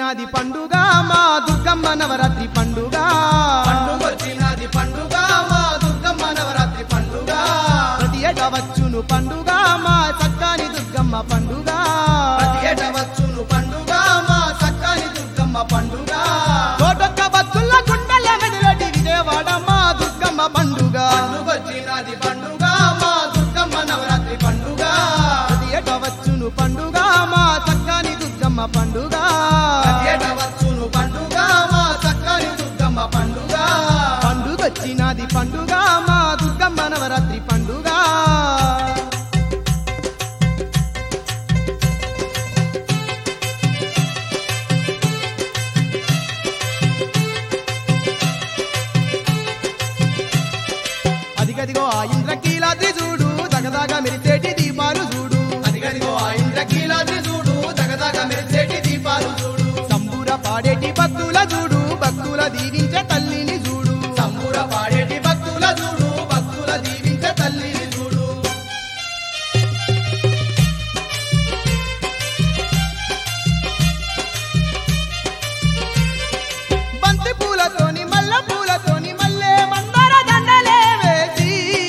వచ్చినది పండుగ మా దుర్గమ్మ నవరాత్రి పండుగ పండుగొచ్చినది పండుగ మా దుర్గమ్మ నవరాత్రి పండుగ ప్రతి ఏటా వచ్చును పండుగ మా చక్కని దుర్గమ్మ పండుగ ప్రతి ఏట వచ్చును పండుగ మా చక్కని దుర్గమ్మ పండుగ కోటొక్క భక్తుల గుండెల మెదలటి విజయవాడ మా దుర్గమ్మ పండుగ పండుగొచ్చినది పండుగ మా దుర్గమ్మ నవరాత్రి పండుగ ప్రతి ఏటా వచ్చును పండుగ మా చక్కని దుర్గమ్మ పండుగ ప్రతి ఏట వచ్చును పండుగ మా చక్కని దుర్గమ్మ పండుగ పండుగ వచ్చినది పండుగ మా దుర్గమ్మ నవరాత్రి పండుగ అదిగదిగో ఆ ఇంద్రకీలాద్రి చూడు దగదగ మెరిసేటి దీపాలు చూడు అదిగదిగో ఆ ఇంద్రకీలాద్రి చూడు దగదగ మెరిసేటి దీపాలు చూడు సంబూర పాడేటి భక్తుల చూడు భక్తుల దీవించే తల్లిని చూడు సంబూర పాడేటి భక్తుల చూడు భక్తుల దీవించే తల్లిని చూడు బంతి పూలతోని మల్ల పూలతోని మల్లె మందార దండలే వేసి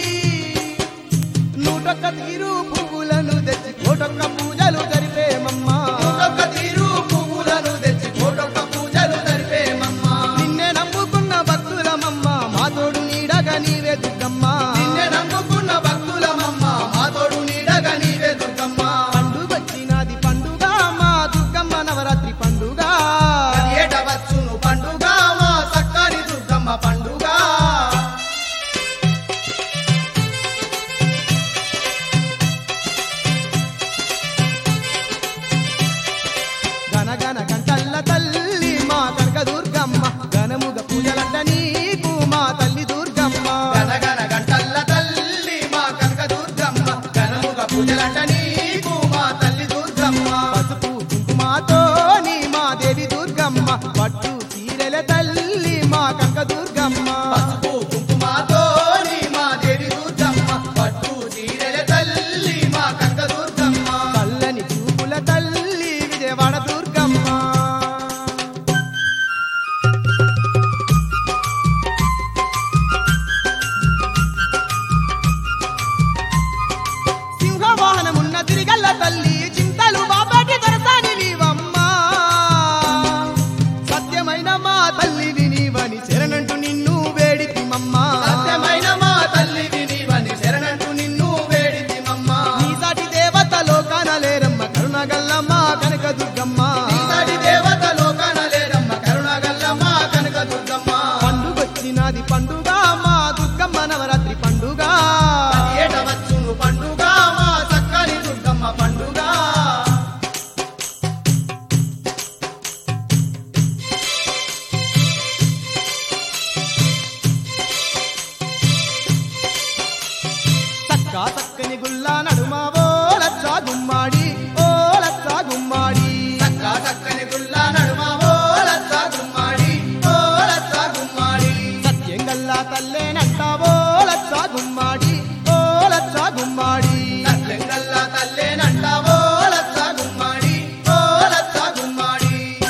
నూటొక్క తీరు పువ్వులను తెచ్చి కోటొక్క పూజలు జరిపేమమ్మా ఒక్కొక్క తీరు పువ్వులను తెచ్చి కోటొక్క పూజలు జరిపేమమ్మా నిన్నే నమ్ముకున్న భక్తులమమ్మ మా తోడు నీడగా నీవే దుర్గమ్మ నిన్నే నమ్ముకున్న భక్తులమమ్మ మా తోడు నీడగా నీవే దుర్గమ్మ పండుగొచ్చినది పండుగ మా దుర్గమ్మ నవరాత్రి పండుగ ప్రతి ఏట వచ్చును పండుగ మా చక్కని దుర్గమ్మ పండుగ గనగన గంటల్ల తల్లి మా కనక దుర్గమ్మ గనముగ పూజలంట నీకు మా తల్లి దుర్గమ్మ గనగన గంటల్ల తల్లి మా కనక దుర్గమ్మ గనముగ పూజలంట నీకు మా తల్లి దుర్గమ్మ పసుపు కుంకుమతో నీ మా దేవి దుర్గమ్మ పట్టు చీరల తల్లి మా కనక దుర్గమ్మ పసుపు కుంకుమతో నీ మా దేవి దుర్గమ్మ పట్టు చీరెల తల్లి మా కనక దుర్గమ్మ చల్లని చూపుల తల్లి విజయవాడ దుర్గమ్మ సింహవాహనమున్న తిరిగల్ల తల్లి చింతలు బాబాటి దొరసాని నీవమ్మ సత్యమైన మా తల్లి వినివని శరణంటూ నిన్ను వేడితిమమ్మ సత్యమైన మా తల్లి వినివని శరణంటూ నిన్ను వేడితిమమ్మ నీ సాటి దేవత లోకాన లేరమ్మ కరుణగల్లమ్మ కనక దుర్గమ్మ ఈసారి దేవత లోకాన లేదమ్మ కరుణగల్లమ్మ కనక దుర్గమ్మ పండుగొచ్చినది పండుగ మా దుర్గమ్మ నవరాత్రి పండుగ ఏట వచ్చును పండుగ మా చక్కని దుర్గమ్మ పండుగ చక్కా చక్కని గుల్లా నడుమ ఓ లచ్చా గుమ్మాడి ఓ లచ్చా గుమ్మాడి చక్కా చక్కని గుల్ల నడుమ ఓ లచ్చ గుమ్మాడి ఓ లచ్చ గుమ్మాడి సత్యం గల్లా తల్లేనంట ఓ లచ్చా గుమ్మాడి ఓ లచ్చా గుమ్మాడి సత్యంగల్ల తల్లేనంట ఓ లచ్చ గుమ్మాడి ఓ లచ్చ గుమ్మాడి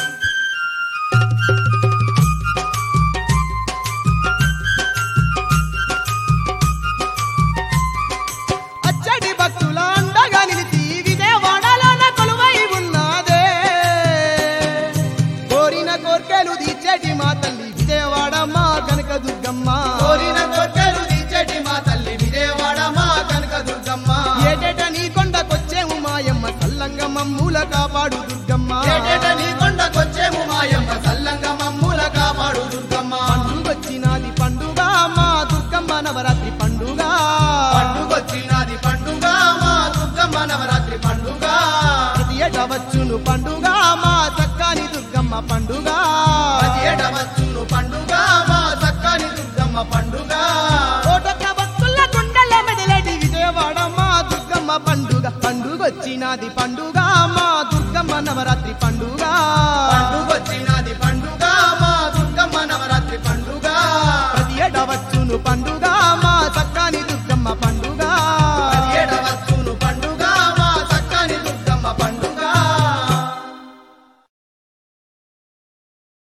అచ్చడి భక్తుల అండగా నిలిచి విజయవాడలోన కొలువై ఉన్నదే కోరిన కోర్కెలు తీర్చేటి మా తల్లి విజయవాడ మా కనక దుర్గమ్మ కోరిన కోర్కెలు తీర్చేటి మా తల్లి విజయవాడ మా కనక దుర్గమ్మ ఏటేట నీ కొండకొచ్చేము మాయమ్మ సల్లంగా మమ్ముల కాపాడు దుర్గమ్మ ఏటేట నీ కొండకొచ్చేము మాయమ్మ సల్లంగా మమ్ముల కాపాడు దుర్గమ్మ పండుగొచ్చినది పండుగ మా దుర్గమ్మ నవరాత్రి పండుగ పండుగొచ్చినది పండుగ మా దుర్గమ్మ నవరాత్రి పండుగ ప్రతి ఏటా వచ్చును పండుగ మా చక్కని దుర్గమ్మ పండుగ ప్రతి ఏట వచ్చును పండుగ మా చక్కని దుర్గమ్మ పండుగ కోటొక్క భక్తుల గుండెల మెదలటి విజయవాడ మా దుర్గమ్మ పండుగ పండుగొచ్చినది పండుగ మా దుర్గమ్మ నవరాత్రి పండుగ